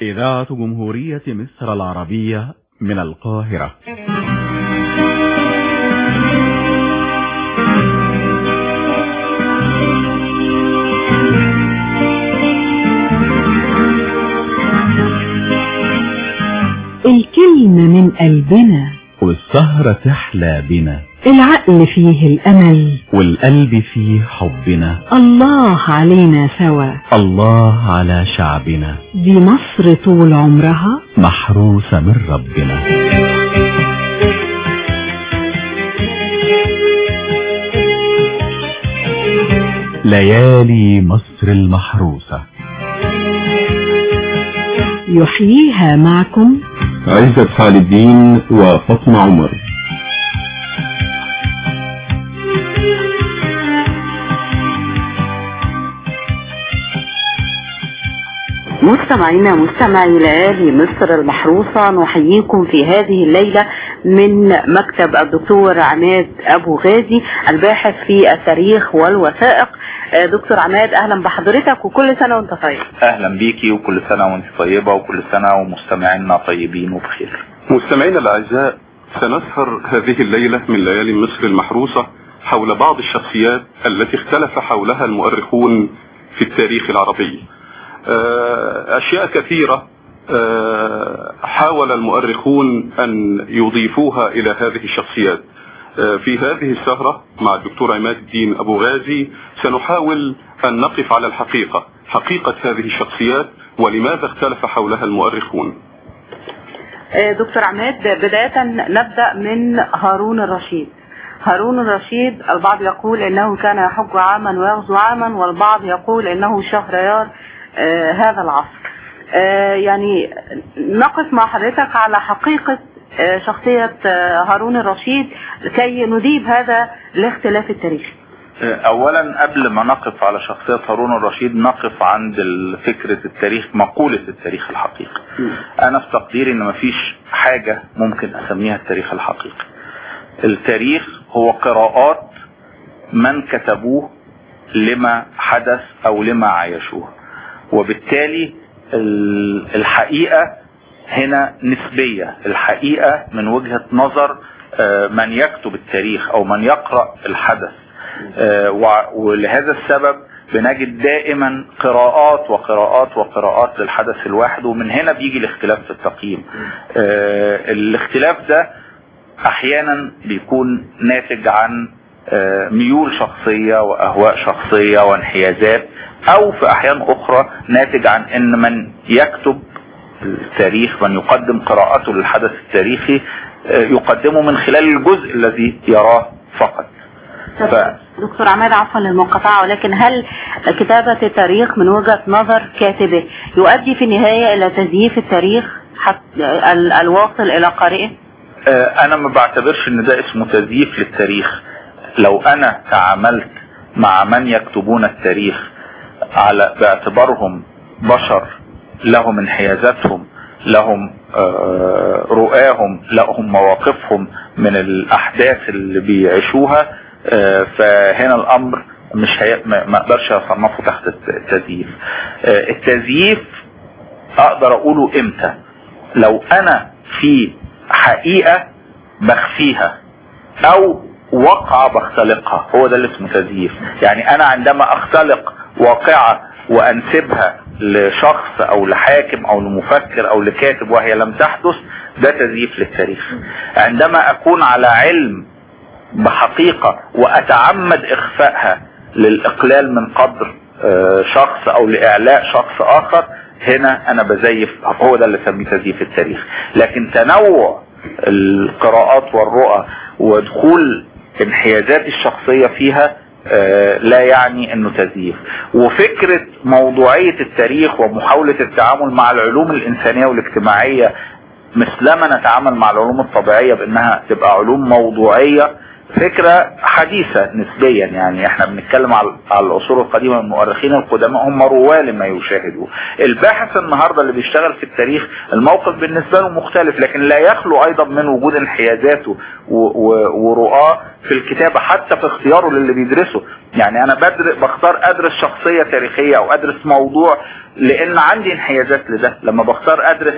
إذاعة جمهورية مصر العربية من القاهرة الكلمة من قلبنا والسهرة تحلى بنا العقل فيه الأمل والقلب فيه حبنا الله علينا سوا الله على شعبنا دي مصر طول عمرها محروسة من ربنا ليالي مصر المحروسة يحييها معكم عزت خالدين وفاطمة عمر مستمعينا مستمعي ليالي مصر المحروسة نحييكم في هذه الليلة من مكتب الدكتور عماد أبو غازي الباحث في التاريخ والوثائق آه، دكتور عماد أهلا بحضرتك وكل سنة وانت طيب اهلا بيكي وكل سنة وانت طيبة وكل سنة ومستمعينا طيبين وبخير مستمعينا الأعزاء سنسهر هذه الليلة من ليالي مصر المحروسة حول بعض الشخصيات التي اختلف حولها المؤرخون في التاريخ العربي آه، أشياء كثيرة آه، حاول المؤرخون أن يضيفوها إلى هذه الشخصيات آه، في هذه السهرة مع الدكتور عماد الدين أبو غازي سنحاول أن نقف على الحقيقة حقيقة هذه الشخصيات ولماذا اختلف حولها المؤرخون آه، دكتور عماد بداية نبدأ من هارون الرشيد هارون الرشيد البعض يقول انه كان يحج عاما ويغزو عاما والبعض يقول انه شهريار آه، هذا العصر آه، يعني نقف مع حضرتك على حقيقة آه، شخصية آه، هارون الرشيد لكي نذيب هذا الاختلاف التاريخي اولا قبل ما نقف على شخصية هارون الرشيد نقف عند ال- فكرة التاريخ مقولة التاريخ الحقيقي انا في تقديري ان مفيش حاجة ممكن اسميها التاريخ الحقيقي التاريخ هو قراءات من كتبوه لما حدث او لما عايشوه وبالتالي ال- الحقيقة هنا نسبية الحقيقة من وجهة نظر آه، من يكتب التاريخ او من يقرأ الحدث آه، وع- ولهذا السبب بنجد دائما قراءات وقراءات وقراءات للحدث الواحد ومن هنا بيجي الاختلاف في التقييم آه، الاختلاف ده احيانا بيكون ناتج عن آه، ميول شخصية واهواء شخصية وانحيازات او في احيان اخرى ناتج عن ان من يكتب التاريخ من يقدم قراءته للحدث التاريخي آه، يقدمه من خلال الجزء الذي يراه فقط ف... دكتور عماد عفوا للمقاطعة ولكن هل كتابة التاريخ من وجهة نظر كاتبه يؤدي في النهاية إلى تزييف التاريخ حتى ال- الواصل إلى قارئه؟ آه، انا ما بعتبرش ان ده اسمه تزييف للتاريخ لو انا تعاملت مع من يكتبون التاريخ على باعتبارهم بشر لهم انحيازاتهم لهم آه، رؤاهم لهم مواقفهم من الاحداث اللي بيعيشوها آه، فهنا الامر مش هي... ما ما اقدرش اصنفه تحت الت- التزييف آه، التزييف اقدر اقوله امتى لو انا في حقيقة بخفيها او واقعة بختلقها هو ده اللي اسمه تزييف يعني انا عندما اختلق واقعة وانسبها لشخص او لحاكم او لمفكر او لكاتب وهي لم تحدث ده تزييف للتاريخ عندما اكون على علم بحقيقة واتعمد اخفائها للاقلال من قدر آه، شخص او لاعلاء شخص اخر هنا انا بزيف هو ده اللي سميه تزييف التاريخ لكن تنوع القراءات والرؤى ودخول انحيازات الشخصية فيها آه، لا يعني انه تزييف وفكرة موضوعية التاريخ ومحاولة التعامل مع العلوم الانسانية والاجتماعية مثلما نتعامل مع العلوم الطبيعية بانها تبقى علوم موضوعية فكرة حديثة نسبيا يعني احنا بنتكلم على على العصور القديمة المؤرخين القدماء هم رواه لما يشاهدوا الباحث النهاردة اللي بيشتغل في التاريخ الموقف بالنسبة له مختلف لكن لا يخلو ايضا من وجود انحيازاته و- و- ورؤاه في الكتابة حتى في اختياره للي بيدرسه يعني انا بدر بختار ادرس شخصية تاريخية او ادرس موضوع لان عندي انحيازات لده لما بختار ادرس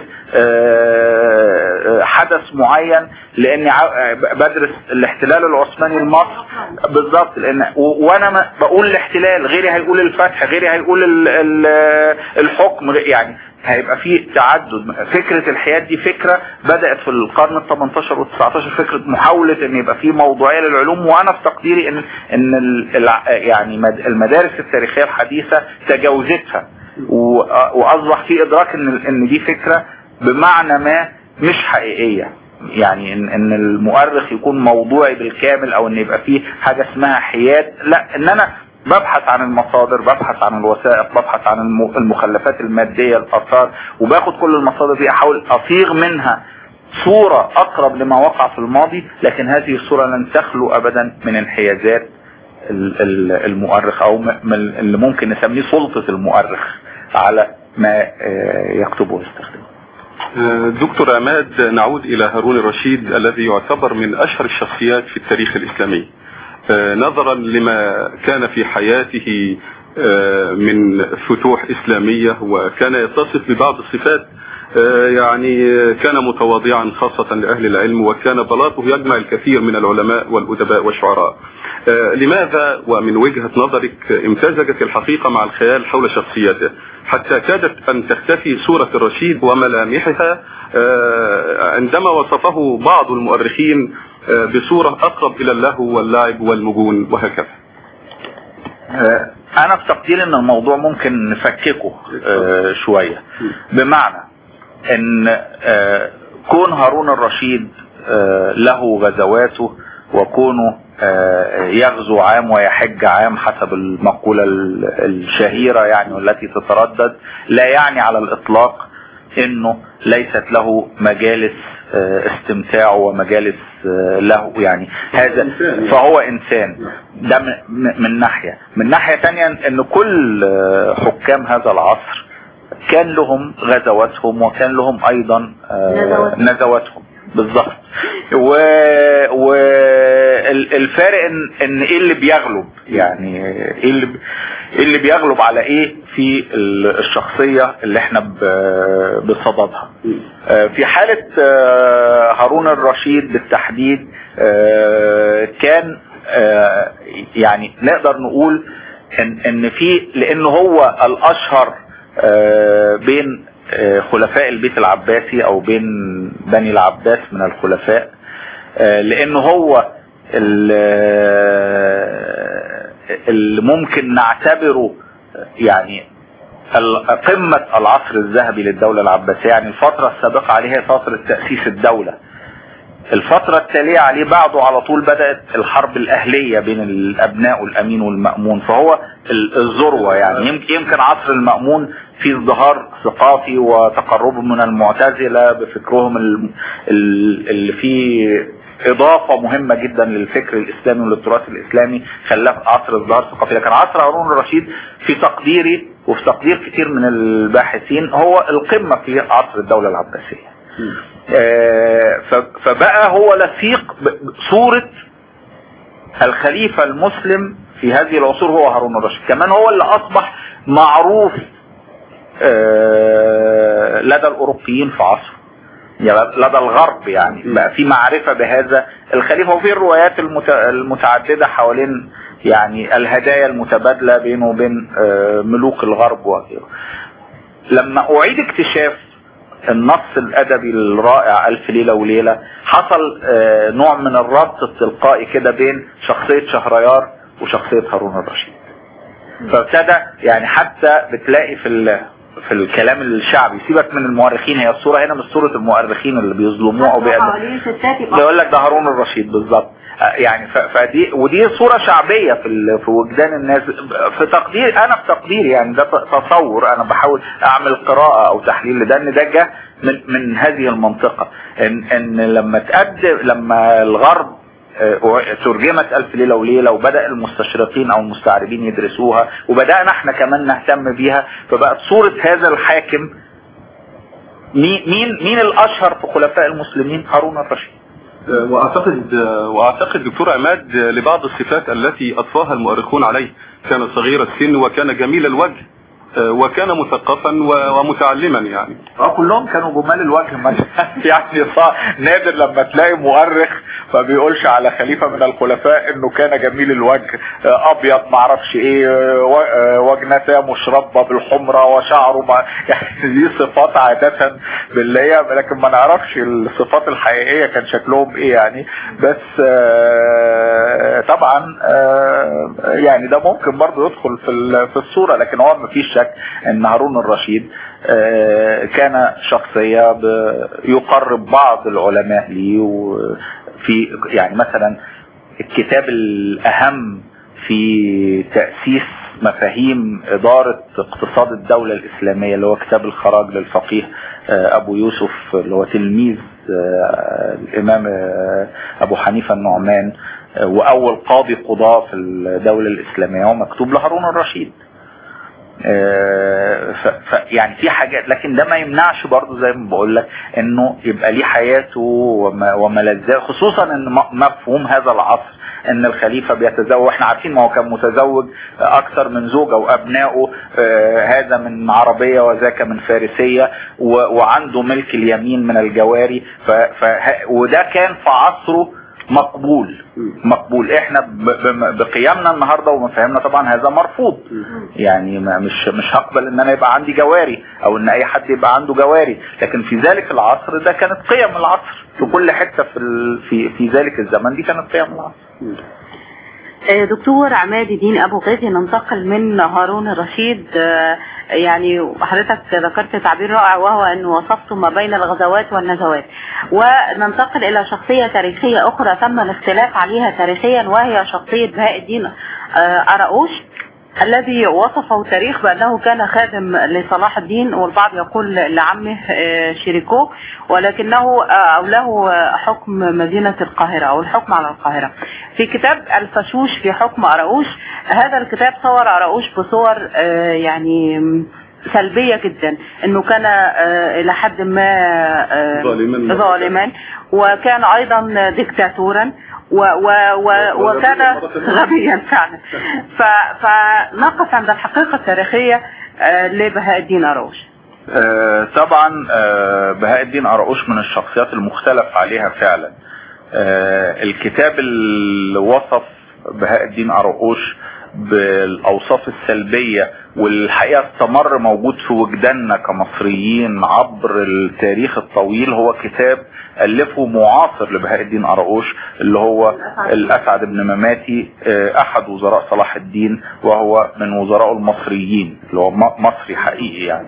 آه، آه، حدث معين لاني ع- بدرس الاحتلال العثماني لمصر بالظبط لان و- وانا ما- بقول الاحتلال غيري هيقول الفتح غيري هيقول ال- ال- الحكم غ- يعني هيبقى في تعدد فكرة الحياد دي فكرة بدأت في القرن ال 18 وال 19 فكرة محاولة ان يبقى في موضوعية للعلوم وانا في تقديري ان ان ال- الع- يعني مد- المدارس التاريخية الحديثة تجاوزتها و- واصبح في ادراك ان ان دي فكرة بمعنى ما مش حقيقية يعني ان ان المؤرخ يكون موضوعي بالكامل او ان يبقى فيه حاجة اسمها حياد لا ان انا ببحث عن المصادر ببحث عن الوثائق ببحث عن الم- المخلفات المادية الاثار وباخد كل المصادر دي احاول اصيغ منها صورة اقرب لما وقع في الماضي لكن هذه الصورة لن تخلو ابدا من انحيازات ال- ال- المؤرخ او م- من اللي ممكن نسميه سلطة المؤرخ على ما آه، يكتبه ويستخدمه دكتور عماد نعود إلى هارون الرشيد الذي يعتبر من أشهر الشخصيات في التاريخ الإسلامي آه، نظرا لما كان في حياته آه، من فتوح إسلامية وكان يتصف ببعض الصفات آه، يعني آه، كان متواضعا خاصة لأهل العلم وكان بلاطه يجمع الكثير من العلماء والأدباء والشعراء آه، لماذا ومن وجهة نظرك امتزجت الحقيقة مع الخيال حول شخصيته حتى كادت أن تختفي صورة الرشيد وملامحها آه، عندما وصفه بعض المؤرخين آه، بصورة أقرب إلى اللهو واللعب والمجون وهكذا آه، انا في تقديري ان الموضوع ممكن نفككه آه، شوية بمعنى ان آه، كون هارون الرشيد آه، له غزواته وكونه آه، يغزو عام ويحج عام حسب المقولة ال- الشهيرة يعني والتي تتردد لا يعني على الاطلاق انه ليست له مجالس آه، استمتاع ومجالس آه، له يعني هذا فهو انسان ده من- من من ناحية من ناحية تانية ان كل آه، حكام هذا العصر كان لهم غزواتهم وكان لهم ايضا آه، نزواتهم. نزواتهم بالظبط و... والفارق ان ان ايه اللي بيغلب يعني ايه اللي ب- ايه اللي بيغلب على ايه في ال- الشخصية اللي احنا ب- بصددها آه، في حالة آه، هارون الرشيد بالتحديد آه، كان آه، يعني نقدر نقول ان ان في لانه هو الاشهر آه، بين آه، خلفاء البيت العباسي او بين بني العباس من الخلفاء آه، لانه هو ال- اللي ممكن نعتبره يعني ال- قمة العصر الذهبي للدولة العباسية يعني الفترة السابقة عليها فترة تأسيس الدولة الفترة التالية عليه بعده على طول بدأت الحرب الأهلية بين الأبناء الأمين والمأمون فهو ال- الذروة يعني يمكن يمكن عصر المأمون في ازدهار ثقافي وتقرب من المعتزلة بفكرهم ال- ال- اللي فيه إضافة مهمة جدا للفكر الإسلامي وللتراث الإسلامي خلاه عصر ازدهار ثقافي لكن عصر هارون الرشيد في تقديري وفي تقدير كتير من الباحثين هو القمة في عصر الدولة العباسية آه، ف- فبقى هو لصيق ب- ب- صورة الخليفة المسلم في هذه العصور هو هارون الرشيد كمان هو اللي أصبح معروف آه، لدى الأوروبيين في عصره يعني لدى الغرب يعني بقى في معرفة بهذا الخليفة وفي الروايات المت- المتعددة حوالين يعني الهدايا المتبادلة بينه وبين آه، ملوك الغرب وغيره لما أعيد اكتشاف النص الأدبي الرائع ألف ليلة وليلة حصل آه، نوع من الربط التلقائي كده بين شخصية شهريار وشخصية هارون الرشيد فابتدى يعني حتى بتلاقي في ال... في الكلام الشعبي سيبك من المؤرخين هي الصورة هنا مش صورة المؤرخين اللي بيظلموه او بيقدموا حوالين ستات يبقى بيقول لك ده هارون الرشيد بالظبط آه، يعني ف- فدي ودي صورة شعبية في ال- في وجدان الناس في تقدير انا في تقديري يعني ده ت- تصور انا بحاول اعمل قراءة او تحليل لده ان ده جه من من هذه المنطقة ان ان لما تقدم لما الغرب آه، ترجمت ألف ليلة وليلة وبدأ المستشرقين أو المستعربين يدرسوها وبدأنا احنا كمان نهتم بيها فبقت صورة هذا الحاكم مين مين مين الأشهر في خلفاء المسلمين هارون الرشيد واعتقد واعتقد دكتور عماد لبعض الصفات التي اضفاها المؤرخون عليه كان صغير السن وكان جميل الوجه وكان مثقفا و- ومتعلما يعني اه كلهم كانوا جمال الوجه ما يعني صع- نادر لما تلاقي مؤرخ ما بيقولش على خليفة من الخلفاء انه كان جميل الوجه آه، ابيض معرفش ايه آه، و- آه، وجنته مشربة بالحمرة وشعره ما يعني دي صفات عادة باللي هي لكن ما نعرفش الصفات الحقيقية كان شكلهم ايه يعني بس آه، طبعا آه، يعني ده ممكن برضه يدخل في ال- في الصورة لكن هو ما فيش شك ان هارون الرشيد آه، كان شخصية ب- يقرب بعض العلماء ليه وفي يعني مثلا الكتاب الأهم في تأسيس مفاهيم إدارة اقتصاد الدولة الإسلامية اللي هو كتاب الخراج للفقيه آه، أبو يوسف اللي هو تلميذ آه، الإمام آه، أبو حنيفة النعمان آه، وأول قاضي قضاء في الدولة الإسلامية هو مكتوب لهارون الرشيد آه، ف ف يعني في حاجات لكن ده ما يمنعش برضه زي ما بقول لك انه يبقى ليه حياته وما- وملذات خصوصا ان م- مفهوم هذا العصر ان الخليفه بيتزوج واحنا عارفين ما هو كان متزوج اكثر من زوجه وابنائه آه، هذا من عربيه وذاك من فارسيه و- وعنده ملك اليمين من الجواري ف ف وده كان في عصره مقبول مقبول احنا ب- ب- بقيامنا النهارده ومفاهيمنا طبعا هذا مرفوض يعني ما مش مش هقبل ان انا يبقى عندي جواري او ان اي حد يبقى عنده جواري لكن في ذلك العصر ده كانت قيم العصر في كل حته في ال... في في ذلك الزمن دي كانت قيم العصر آه، دكتور عماد الدين ابو غازي ننتقل من هارون الرشيد آه، يعني حضرتك ذكرت تعبير رائع وهو ان وصفت ما بين الغزوات والنزوات وننتقل الى شخصية تاريخية اخرى تم الاختلاف عليها تاريخيا وهي شخصية بهاء الدين آه، أراؤوش الذي وصفه التاريخ بأنه كان خادم لصلاح الدين والبعض يقول لعمه آه، شيريكو ولكنه آه، أو له آه، حكم مدينة القاهرة أو الحكم على القاهرة في كتاب الفشوش في حكم أراؤوش هذا الكتاب صور أراؤوش بصور آه، يعني سلبية جدا انه كان آه، الى حد ما آه، ظالماً. ظالما وكان ايضا ديكتاتورا و و و وكان غبيا فعلا ف- فنقف عند الحقيقة التاريخية آه، لبهاء الدين أروش آه، طبعا آه، بهاء الدين أرقوش من الشخصيات المختلف عليها فعلا آه، الكتاب اللي وصف بهاء الدين أرقوش بالأوصاف السلبية والحقيقة استمر موجود في وجداننا كمصريين عبر التاريخ الطويل هو كتاب ألفه معاصر لبهاء الدين أرقوش اللي هو الأسعد بن مماتي آه، أحد وزراء صلاح الدين وهو من وزراء المصريين اللي هو م- مصري حقيقي يعني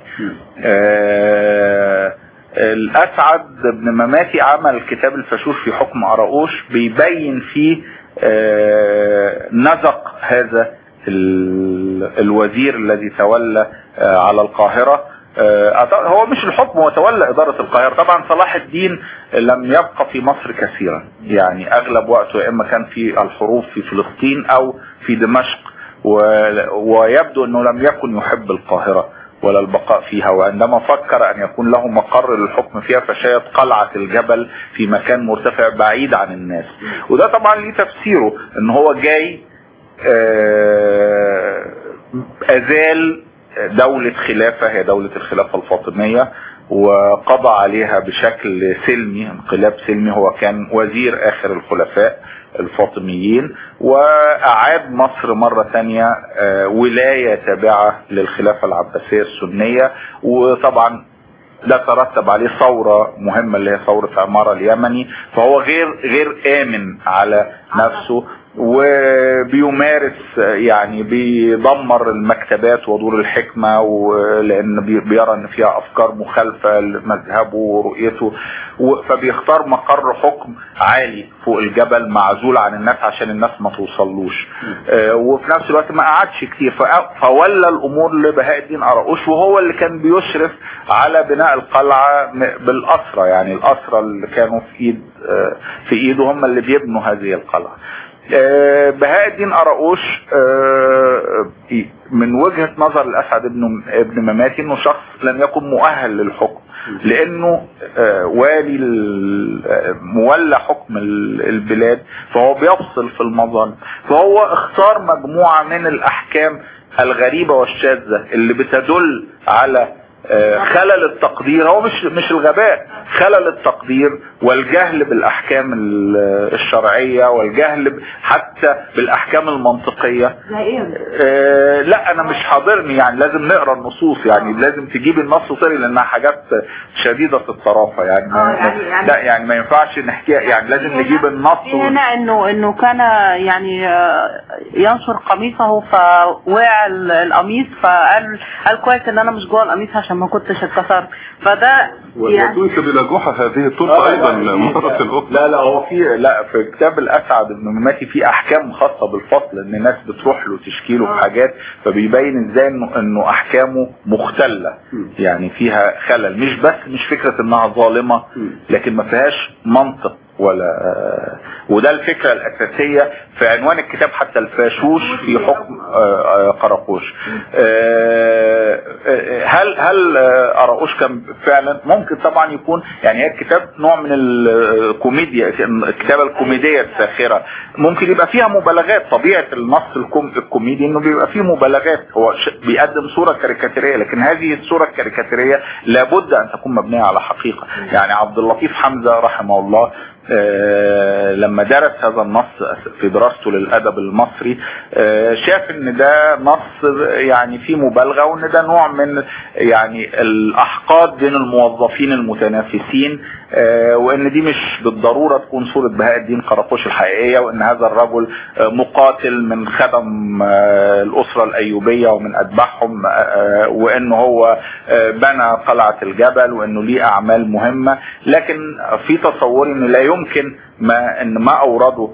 آه، الأسعد بن مماتي عمل كتاب الفشوش في حكم أراؤوش بيبين فيه آه، نزق هذا ال- الوزير الذي تولى آه، على القاهرة آه، أعتقد- هو مش الحكم هو تولى إدارة القاهرة طبعا صلاح الدين لم يبقى في مصر كثيرا يعني أغلب وقته يا إما كان في الحروب في فلسطين أو في دمشق و- ويبدو أنه لم يكن يحب القاهرة ولا البقاء فيها وعندما فكر أن يكون له مقر للحكم فيها فشايد قلعة الجبل في مكان مرتفع بعيد عن الناس وده طبعا ليه تفسيره ان هو جاي آه، أزال دولة خلافة هي دولة الخلافة الفاطمية وقضى عليها بشكل سلمي انقلاب سلمي هو كان وزير آخر الخلفاء الفاطميين وأعاد مصر مرة تانية آه، ولاية تابعة للخلافة العباسية السنية وطبعا ده ترتب عليه ثورة مهمة اللي هي ثورة عمارة اليمني فهو غير غير آمن على نفسه وبيمارس يعني بيدمر المكتبات ودور الحكمة لأن بيرى أن فيها أفكار مخالفة لمذهبه ورؤيته فبيختار مقر حكم عالي فوق الجبل معزول عن الناس عشان الناس ما توصلوش وفي نفس الوقت ما قعدش كتير فولى الأمور لبهاء الدين أراؤوش وهو اللي كان بيشرف على بناء القلعة بالأسرة يعني الأسرة اللي كانوا في إيد في إيده هم اللي بيبنوا هذه القلعة بهاء الدين أراؤوش من وجهة نظر الأسعد ابن ابن مماتي انه شخص لم يكن مؤهل للحكم لانه والي مولى حكم البلاد فهو بيفصل في المظالم فهو اختار مجموعة من الاحكام الغريبة والشاذة اللي بتدل على خلل التقدير هو مش مش الغباء خلل التقدير والجهل بالاحكام الشرعيه والجهل حتى بالاحكام المنطقيه آه لا انا مش حاضرني يعني لازم نقرا النصوص يعني لازم تجيب النص طري لانها حاجات شديده الطرافه يعني, آه يعني, يعني لا يعني ما ينفعش نحكيها يعني لازم نجيب النص هنا انه انه كان يعني ينشر قميصه فوقع القميص فقال قال كويس ان انا مش جوه القميص عشان ما كنتش اتكسرت فده يعني وتنسب الى جحا هذه الطرقه ايضا مرة اخرى لا لا هو في لا في كتاب الاسعد ابن مماتي في احكام خاصه بالفصل ان الناس بتروح له تشكي له في حاجات فبيبين ازاي انه انه احكامه مختله يعني فيها خلل مش بس مش فكره انها ظالمه لكن ما فيهاش منطق ولا وده الفكرة الأساسية في عنوان الكتاب حتى الفاشوش في حكم قراقوش هل هل قراقوش كان فعلا ممكن طبعا يكون يعني هي الكتاب نوع من الكوميديا الكتابة الكوميدية الساخرة ممكن يبقى فيها مبالغات طبيعة النص الكوميدي انه بيبقى فيه مبالغات هو بيقدم صورة كاريكاتيرية لكن هذه الصورة الكاريكاتيرية لابد ان تكون مبنية على حقيقة يعني عبد اللطيف حمزة رحمه الله آه لما درس هذا النص في دراسته للادب المصري آه شاف ان ده نص يعني فيه مبالغه وان ده نوع من يعني الاحقاد بين الموظفين المتنافسين آه وان دي مش بالضروره تكون صوره بهاء الدين قراقوش الحقيقيه وان هذا الرجل مقاتل من خدم الاسره الايوبيه ومن اتباعهم وان هو بنى قلعه الجبل وانه ليه اعمال مهمه لكن في تصوري انه لا يمكن ما ان ما اورده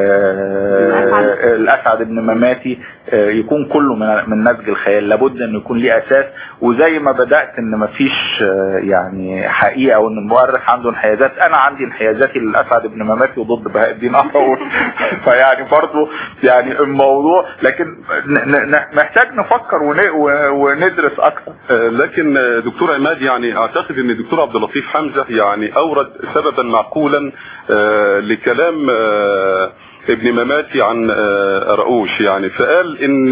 الاسعد ابن مماتي يكون كله من نسج الخيال لابد ان يكون ليه اساس وزي ما بدات ان مفيش يعني حقيقه وان المؤرخ عنده انحيازات انا عندي انحيازاتي للاسعد ابن مماتي وضد بهاء الدين احور فيعني برضه يعني الموضوع لكن محتاج نفكر وندرس اكثر لكن دكتور عماد يعني اعتقد ان الدكتور عبد اللطيف حمزه يعني اورد سببا معقولا لكلام ابن مماتي عن رؤوش يعني فقال ان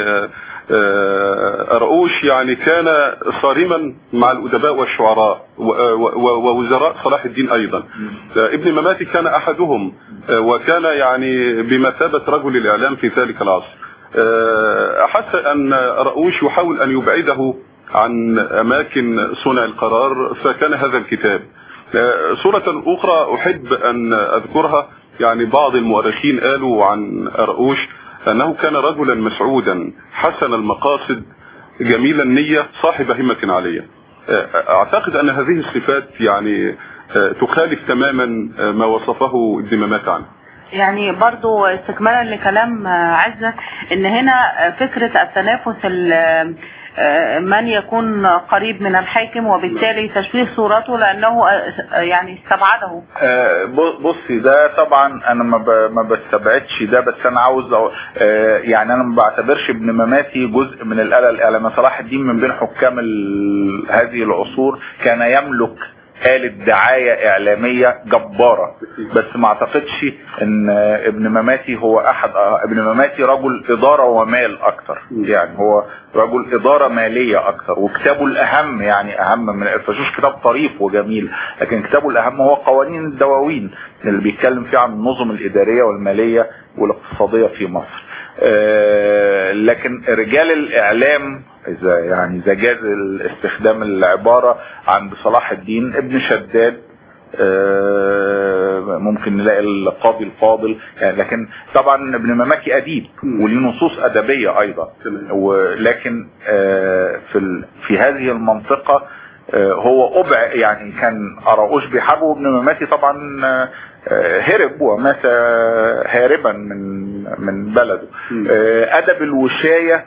رؤوش يعني كان صارما مع الادباء والشعراء ووزراء صلاح الدين ايضا ابن مماتي كان احدهم وكان يعني بمثابة رجل الاعلام في ذلك العصر احس ان رؤوش يحاول ان يبعده عن اماكن صنع القرار فكان هذا الكتاب صورة اخرى احب ان اذكرها يعني بعض المؤرخين قالوا عن رؤوش انه كان رجلا مسعودا حسن المقاصد جميل النية صاحب همة عالية اعتقد ان هذه الصفات يعني تخالف تماما ما وصفه ابن ممات عنه يعني برضو استكمالا لكلام عزة ان هنا فكرة التنافس من يكون قريب من الحاكم وبالتالي تشويه صورته لانه يعني استبعده بصي ده طبعا انا ما ما بستبعدش ده بس انا عاوز يعني انا ما بعتبرش ابن مماتي جزء من الاله الاعلاميه صلاح الدين من بين حكام هذه العصور كان يملك آلة دعاية إعلامية جبارة بس ما اعتقدش ان ابن مماتي هو احد ابن مماتي رجل ادارة ومال اكتر يعني هو رجل ادارة مالية اكتر وكتابه الاهم يعني اهم من الفشوش كتاب طريف وجميل لكن كتابه الاهم هو قوانين الدواوين اللي بيتكلم فيه عن النظم الادارية والمالية والاقتصادية في مصر آه لكن رجال الاعلام اذا يعني اذا جاز استخدام العبارة عند صلاح الدين ابن شداد آه آه، ممكن نلاقي القاضي الفاضل يعني لكن طبعا ابن مماكي اديب مم. وليه نصوص ادبيه ايضا تمام. ولكن آه، في ال- في هذه المنطقه آه، هو أبع يعني كان أراؤوش بيحاربه وابن مماتي طبعا آه، آه، هرب ومات آه، هاربا من من بلده مم. آه، أدب الوشاية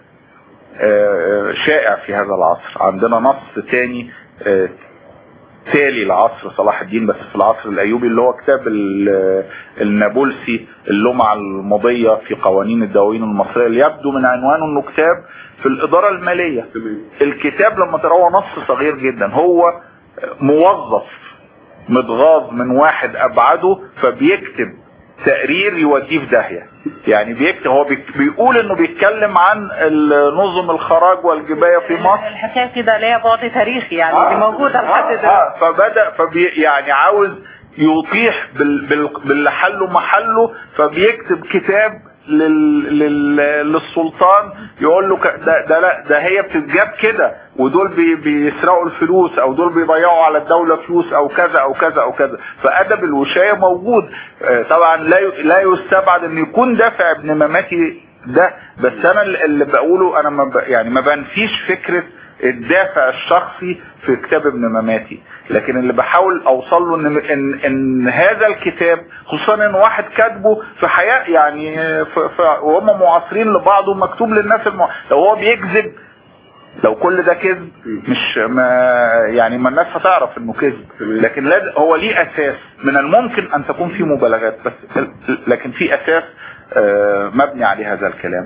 آه، شائع في هذا العصر عندنا نص تاني آه، تالي لعصر صلاح الدين بس في العصر الايوبي اللي هو كتاب ال- النابلسي اللمعة المضية في قوانين الدواوين المصرية اللي يبدو من عنوانه انه كتاب في الادارة المالية تمام الكتاب لما تراه نص صغير جدا هو موظف متغاظ من واحد ابعده فبيكتب تقرير يوديه في داهيه يعني بيكتب هو بيك- بيقول انه بيتكلم عن ال- نظم الخراج والجبايه في مصر الحكايه كده ليها بعد تاريخي يعني دي موجوده لحد آه، دلوقتي آه، فبدا فبي يعني عاوز يطيح بال بال باللي حله محله فبيكتب كتاب لل لل للسلطان يقول له ك- ده ده لا ده هي بتتجاب كده ودول بي بيسرقوا الفلوس او دول بيضيعوا على الدوله فلوس او كذا او كذا او كذا فادب الوشايه موجود آه، طبعا لا ي- لا يستبعد ان يكون دافع ابن مماتي ده بس انا اللي بقوله انا ما ب... يعني ما بنفيش فكره الدافع الشخصي في كتاب ابن مماتي لكن اللي بحاول اوصل له ان ان, إن هذا الكتاب خصوصا ان واحد كاتبه في حياه يعني في في وهم معاصرين لبعض ومكتوب للناس المع... لو هو بيكذب لو كل ده كذب مش ما يعني ما الناس هتعرف انه كذب لكن لا هو ليه اساس من الممكن ان تكون فيه مبالغات بس لكن في اساس آه، مبني عليه هذا الكلام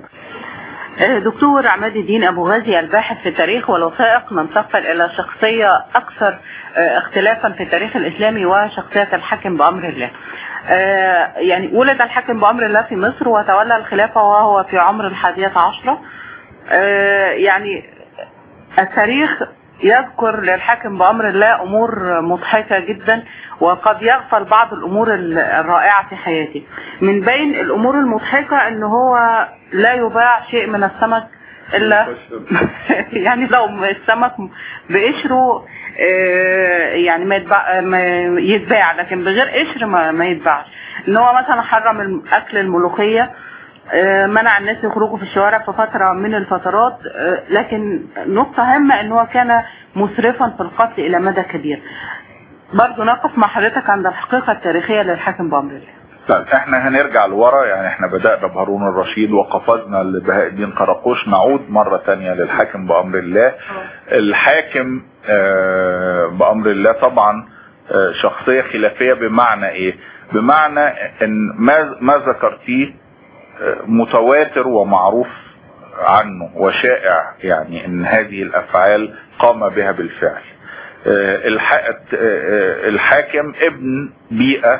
دكتور عماد الدين ابو غازي الباحث في التاريخ والوثائق ننتقل الى شخصيه اكثر آه، اختلافا في التاريخ الاسلامي وشخصيه الحاكم بامر الله. آه، يعني ولد الحاكم بامر الله في مصر وتولى الخلافه وهو في عمر الحادية عشرة. آه، يعني التاريخ يذكر للحاكم بأمر الله أمور مضحكة جدا وقد يغفل بعض الأمور ال- الرائعة في حياته من بين الأمور المضحكة أن هو لا يباع شيء من السمك إلا يعني لو السمك بقشره آه، يعني ما يتباع, ما يتباع لكن بغير قشر ما, ما يتباعش ان هو مثلا حرم الم- اكل الملوخيه آه، منع الناس يخرجوا في الشوارع في فترة من الفترات آه، لكن نقطة هامة ان هو كان مسرفا في القتل الى مدى كبير برضو نقف مع حضرتك عند الحقيقة التاريخية للحاكم بأمر الله طيب احنا هنرجع لورا يعني احنا بدأنا بهارون الرشيد وقفزنا لبهاء الدين قراقوش نعود مرة تانية للحاكم بأمر الله الحاكم آه، بأمر الله طبعا آه، شخصية خلافية بمعنى ايه بمعنى ان ما ما ذكرتيه آه، متواتر ومعروف عنه وشائع يعني ان هذه الافعال قام بها بالفعل آه، الح- آه، الحاكم ابن بيئة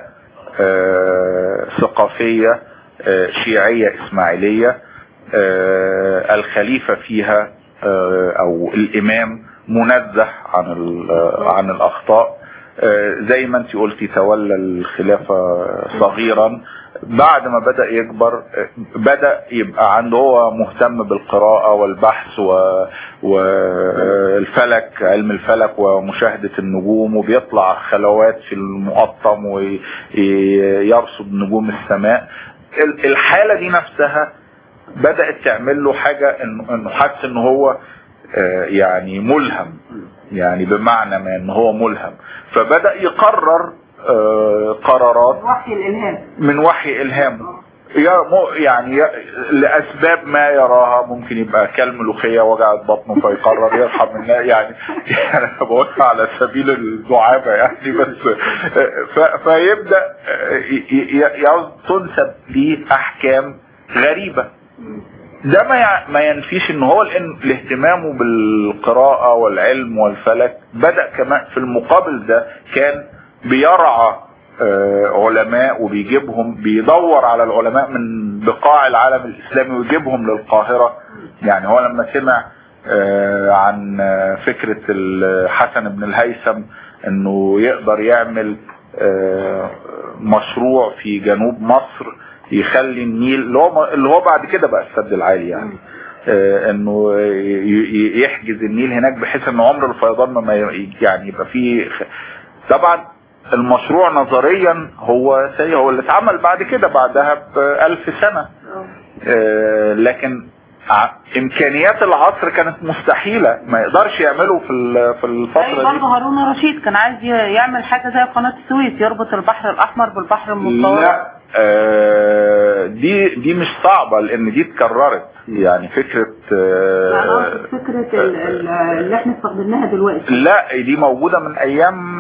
آه، ثقافية آه، شيعية إسماعيلية آه، الخليفة فيها آه، أو الإمام منزه عن ال- عن الأخطاء آه، زي ما انت قلتي تولى الخلافة صغيرا بعد ما بدأ يكبر آه، بدأ يبقى عنده هو مهتم بالقراءة والبحث و- والفلك علم الفلك ومشاهدة النجوم وبيطلع خلوات في المقطم ويرصد نجوم السماء ال- الحالة دي نفسها بدأت تعمل له حاجة انه إنه حس ان هو آه، يعني ملهم يعني بمعنى ما ان هو ملهم فبدأ يقرر آه، قرارات وحي الإلهام من وحي إلهامه يا- مو- يعني ي- لأسباب ما يراها ممكن يبقى كالملوخية وجعت بطنه فيقرر يرحم الناس يعني يعني أنا بقول على سبيل الدعابة يعني بس ف- فيبدأ ي- ي- ي- تنسب ليه أحكام غريبة ده ما يع- ما ينفيش ان هو لان الاهتمام بالقراءة والعلم والفلك بدأ كمان في المقابل ده كان بيرعى آه، علماء وبيجيبهم بيدور على العلماء من بقاع العالم الاسلامي ويجيبهم للقاهرة يعني هو لما سمع آه، عن آه، فكرة الحسن بن الهيثم انه يقدر يعمل آه، مشروع في جنوب مصر يخلي النيل اللي هو اللي هو بعد كده بقى السد العالي يعني آه، انه ي- ي- يحجز النيل هناك بحيث ان عمر الفيضان ما ي- يعني يبقى فيه خ- طبعا المشروع نظريا هو سيء هو اللي اتعمل بعد كده بعدها بألف سنة آه، لكن ع- امكانيات العصر كانت مستحيلة ما يقدرش يعمله في ال- في زي الفترة برضه دي هارون الرشيد كان عايز ي- يعمل حاجة زي قناة السويس يربط البحر الأحمر بالبحر المتوسط لا آه، دي دي مش صعبة لان دي اتكررت يعني فكرة آه، فكرة اللي احنا استخدمناها دلوقتي لا دي موجودة من ايام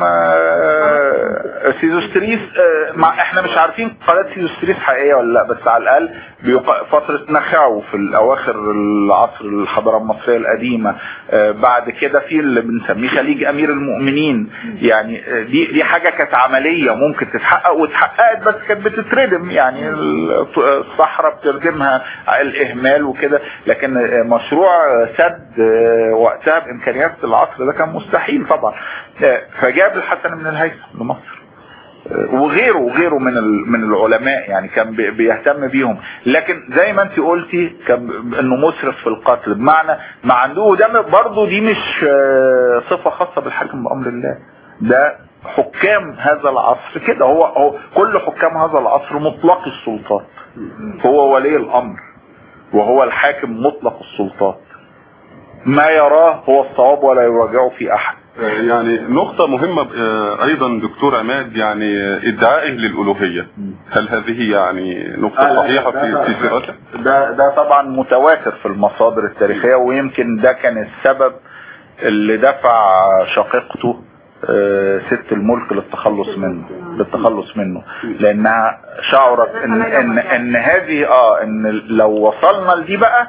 آه، سيزوستريس آه، مع احنا مش عارفين قناة سيزوستريس حقيقية ولا لا بس على الاقل بيق- فترة نخاو في الاواخر العصر الحضارة المصرية القديمة آه، بعد كده في اللي بنسميه خليج امير المؤمنين يعني آه، دي دي حاجة كانت عملية ممكن تتحقق واتحققت بس كانت بتتردم يعني ال- الصحراء بتردمها الاهمال وكده لكن آه، مشروع آه، سد آه، وقتها بامكانيات العصر ده كان مستحيل طبعا آه، فجاب الحسن بن الهيثم لمصر آه، وغيره وغيره من ال- من العلماء يعني كان بي- بيهتم بيهم لكن زي ما انت قلتي كان ب- انه مسرف في القتل بمعنى ما عنده ده برضه دي مش آه، صفه خاصه بالحاكم بامر الله ده حكام هذا العصر كده هو هو كل حكام هذا العصر مطلق السلطات هو ولي الامر وهو الحاكم مطلق السلطات ما يراه هو الصواب ولا يراجعه في احد يعني نقطة مهمة آه، أيضا دكتور عماد يعني آه، ادعائه للألوهية هل هذه يعني نقطة صحيحة في في سيرته؟ ده ده طبعا متواتر في المصادر التاريخية ويمكن ده كان السبب اللي دفع شقيقته آه، ست الملك للتخلص منه للتخلص منه لانها شعرت ان ان ان هذه اه ان لو وصلنا لدي بقى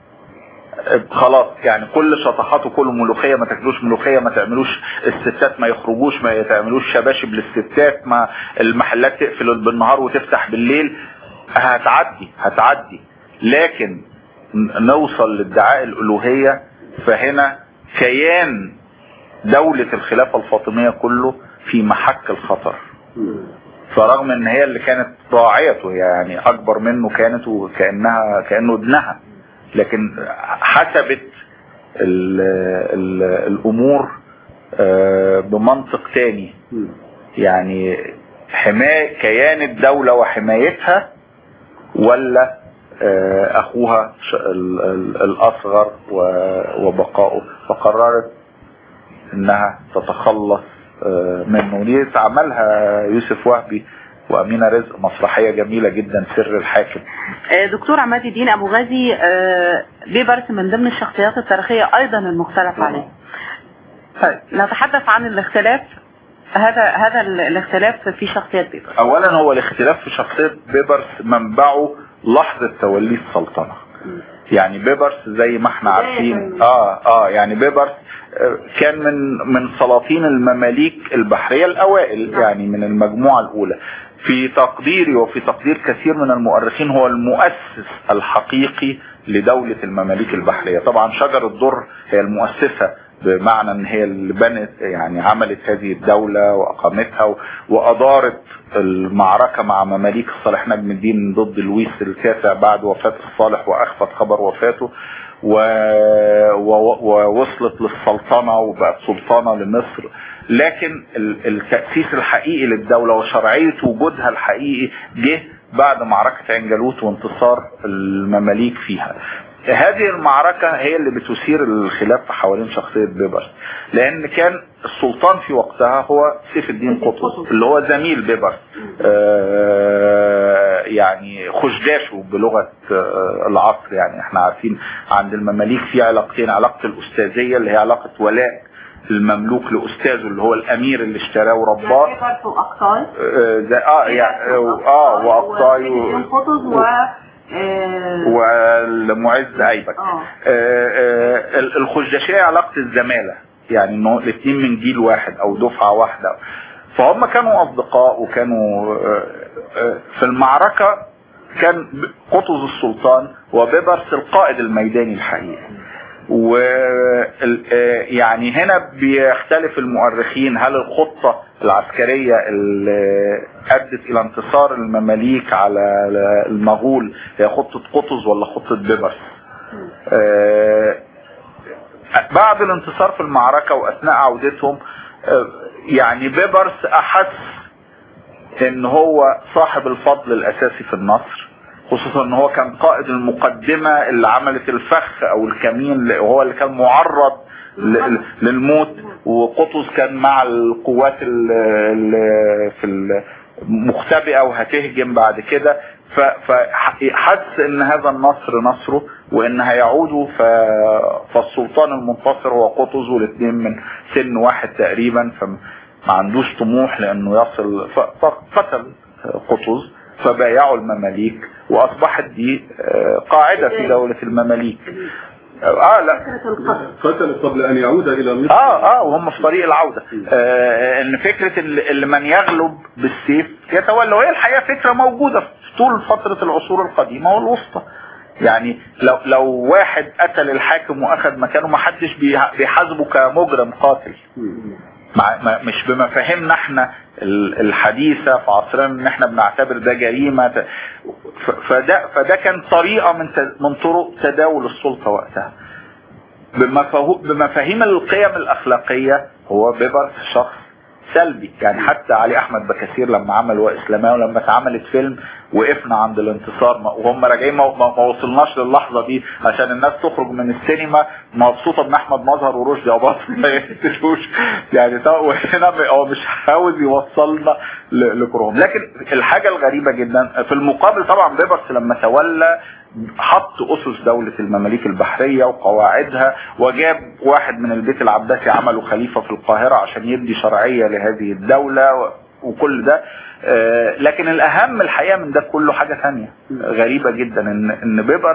خلاص يعني كل شطحاته كله ملوخيه ما تاكلوش ملوخيه ما تعملوش الستات ما يخرجوش ما تعملوش شباشب للستات ما المحلات تقفل بالنهار وتفتح بالليل هتعدي هتعدي لكن ن- نوصل لادعاء الالوهيه فهنا كيان دولة الخلافة الفاطمية كله في محك الخطر فرغم ان هي اللي كانت راعيته يعني اكبر منه كانت وكانها كانه ابنها لكن حسبت ال ال الامور آه، بمنطق تاني يعني حماية كيان الدولة وحمايتها ولا آه، اخوها ش- ال- ال- الاصغر و- وبقائه فقررت انها تتخلص آه، منه ودي عملها يوسف وهبي وامينه رزق مسرحيه جميله جدا سر الحاكم آه، دكتور عماد الدين ابو غازي آه، بيبرس من ضمن الشخصيات التاريخية ايضا المختلف عليه طيب نتحدث عن الاختلاف هذا هذا ال- الاختلاف في شخصية بيبرس اولا هو الاختلاف في شخصيه بيبرس منبعه لحظه توليه السلطنه يعني بيبرس زي ما احنا عارفين اه اه يعني بيبرس آه، كان من من سلاطين المماليك البحريه الاوائل يعني من المجموعه الاولى في تقديري وفي تقدير كثير من المؤرخين هو المؤسس الحقيقي لدولة المماليك البحرية طبعا شجر الدر هي المؤسسة بمعنى ان هي اللي بنت يعني عملت هذه الدولة واقامتها و- وادارت المعركة مع مماليك الصالح نجم الدين ضد لويس التاسع بعد وفاة الصالح واخفت خبر وفاته و... و... ووصلت للسلطنة وبقت سلطانة لمصر لكن ال- التأسيس الحقيقي للدولة وشرعية وجودها الحقيقي جه بعد معركة عين جالوت وانتصار المماليك فيها هذه المعركة هي اللي بتثير الخلاف حوالين شخصية بيبرس لأن كان السلطان في وقتها هو سيف الدين قطز اللي هو زميل بيبرس آه، يعني خشداشه بلغة آه، العصر يعني احنا عارفين عند المماليك في علاقتين علاقة الأستاذية اللي هي علاقة ولاء المملوك لأستاذه اللي هو الأمير اللي اشتراه ورباه بيبرس واقطاي آه، زي اه يعني اه واقطاي و- قطز و آه، والمعز ايبك آه. آه، آه، ال- الخشداشية علاقة الزمالة يعني انه الاثنين من جيل واحد او دفعة واحدة فهم كانوا اصدقاء وكانوا آه، آه، في المعركة كان ب- قطز السلطان وبيبرس القائد الميداني الحقيقي و ال- آه، يعني هنا بيختلف المؤرخين هل الخطة العسكرية اللي أدت إلى انتصار المماليك على المغول هي خطة قطز ولا خطة بيبرس آه، بعد الانتصار في المعركة وأثناء عودتهم آه، يعني بيبرس احس ان هو صاحب الفضل الاساسي في النصر خصوصا ان هو كان قائد المقدمة اللي عملت الفخ او الكمين اللي- وهو اللي كان معرض ل- للموت وقطز كان مع القوات ال- في المختبئة وهتهجم بعد كده ف- فحس ان هذا النصر نصره وان هيعودوا ف- فالسلطان المنتصر هو قطز والاثنين من سن واحد تقريبا فما عندوش طموح لانه يصل ف- فقتل قطز فبايعوا المماليك واصبحت دي آه، قاعدة في دولة المماليك اه لا قتل قبل ان يعود الى مصر اه اه وهم في طريق العودة آه ان فكرة اللي اللي من يغلب بالسيف يتولى وهي الحقيقة فكرة موجودة في طول فترة العصور القديمة والوسطى يعني لو لو واحد قتل الحاكم واخذ مكانه ما حدش بيح- بيحاسبه كمجرم قاتل مع ما- مش بمفاهيمنا احنا ال- الحديثة في عصرنا ان احنا بنعتبر ده جريمة ت- ف- فده فده كان طريقة من ت- من طرق تداول السلطة وقتها بمفاهو- بمفاهيم القيم الأخلاقية هو بيبرس شخص سلبي يعني حتى علي أحمد بكثير لما عمل وإسلامية ولما اتعملت فيلم وقفنا عند الانتصار ما- وهم راجعين ما, ما ما وصلناش للحظة دي عشان الناس تخرج من السينما مبسوطة ان احمد مظهر ورشدي أباظة ما يقتلوش يعني ده وهنا هو مش عاوز يوصلنا ل- لكرهم لكن الحاجة الغريبة جدا في المقابل طبعا بيبرس لما تولى حط اسس دولة المماليك البحرية وقواعدها وجاب واحد من البيت العباسي عمله خليفة في القاهرة عشان يدي شرعية لهذه الدولة و- وكل ده آه، لكن الاهم الحقيقة من ده كله حاجة ثانية غريبة جدا ان ان بيبرس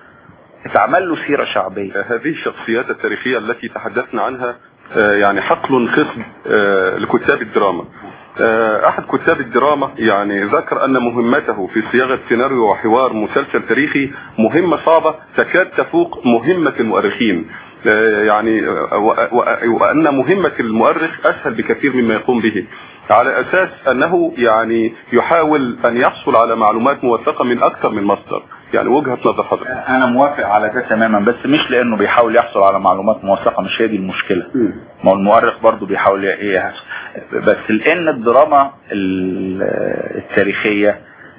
اتعمل له سيرة شعبية هذه الشخصيات التاريخية التي تحدثنا عنها آه، يعني حقل خصب آه، لكتاب الدراما آه، احد كتاب الدراما يعني ذكر ان مهمته في صياغة سيناريو وحوار مسلسل تاريخي مهمة صعبة تكاد تفوق مهمة المؤرخين آه، يعني آه، و- و- وان مهمة المؤرخ اسهل بكثير مما يقوم به على اساس انه يعني يحاول ان يحصل على معلومات موثقة من اكثر من مصدر يعني وجهة نظر حضرتك انا موافق على ده تماما بس مش لانه بيحاول يحصل على معلومات موثقة مش هي دي المشكلة ما هو المؤرخ برضه بيحاول ي- يحصل بس لان الدراما ال- التاريخية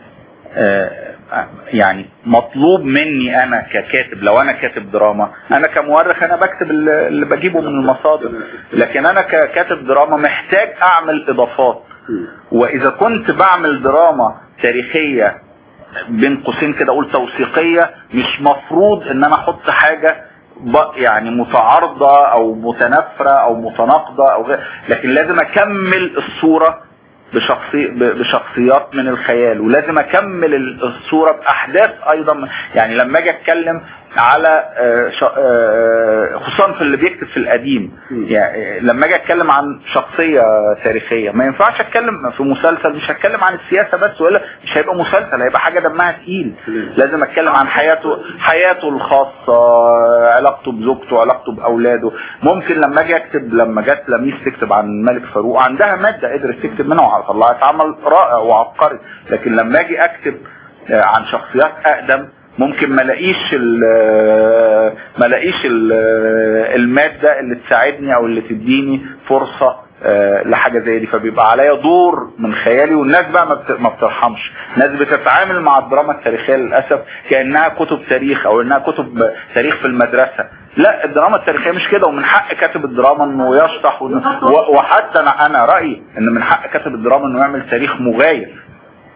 آه، يعني مطلوب مني انا ككاتب لو انا كاتب دراما انا كمؤرخ انا بكتب اللي اللي بجيبه من المصادر لكن انا ككاتب دراما محتاج اعمل اضافات واذا كنت بعمل دراما تاريخية بين قوسين كده اقول توثيقية مش مفروض ان انا احط حاجة ب- يعني متعارضة او متنافرة او متناقضة او غير لكن لازم اكمل الصورة بشخصي ب- بشخصيات من الخيال ولازم اكمل ال- الصورة باحداث ايضا يعني لما اجي اتكلم على آه، ش- آه، خصوصا في اللي بيكتب في القديم يعني لما اجي اتكلم عن شخصية تاريخية ما ينفعش اتكلم في مسلسل مش هتكلم عن السياسة بس ولا مش هيبقى مسلسل هيبقى حاجة دمها تقيل لازم اتكلم عن حياته حياته الخاصة علاقته بزوجته علاقته باولاده ممكن لما اجي اكتب لما جت لميس تكتب عن الملك فاروق عندها مادة قدرت تكتب منها وطلعت عمل رائع وعبقري لكن لما اجي اكتب آه، عن شخصيات اقدم ممكن ما الاقيش ال- ما الاقيش ال- الماده اللي تساعدني او اللي تديني فرصه آه، لحاجه زي دي فبيبقى عليا دور من خيالي والناس بقى ما بت- ما بترحمش الناس بتتعامل مع الدراما التاريخيه للاسف كانها كتب تاريخ او انها كتب تاريخ في المدرسه لا الدراما التاريخيه مش كده ومن حق كاتب الدراما انه يشطح وإنه- و- وحتى انا انا رايي ان من حق كاتب الدراما انه يعمل تاريخ مغاير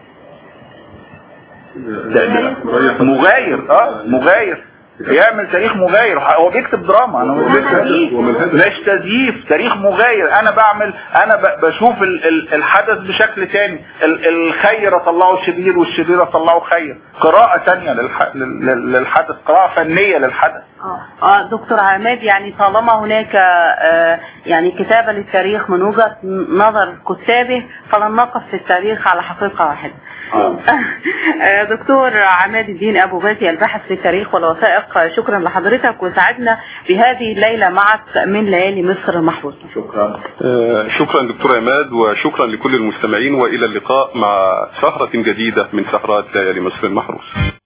ده- ده- مغاير اه مغاير يعمل تاريخ مغاير هو بيكتب دراما انا مش بيكتب مش تزييف تاريخ مغاير انا بعمل انا ب- بشوف ال- ال- الحدث بشكل تاني ال- الخير اطلعه شرير والشرير اطلعه خير قراءة تانية للح- لل- للحدث قراءة فنية للحدث اه آه، دكتور عماد يعني طالما هناك آه، يعني كتابة للتاريخ من وجهة نظر كتابه فلن نقف في التاريخ على حقيقة واحدة آه، دكتور عماد الدين ابو غازي الباحث في التاريخ والوثائق شكرا لحضرتك وسعدنا بهذه الليلة معك من ليالي مصر المحروسة شكرا آه، شكرا دكتور عماد وشكرا لكل المستمعين والى اللقاء مع سهرة جديدة من سهرات ليالي مصر المحروس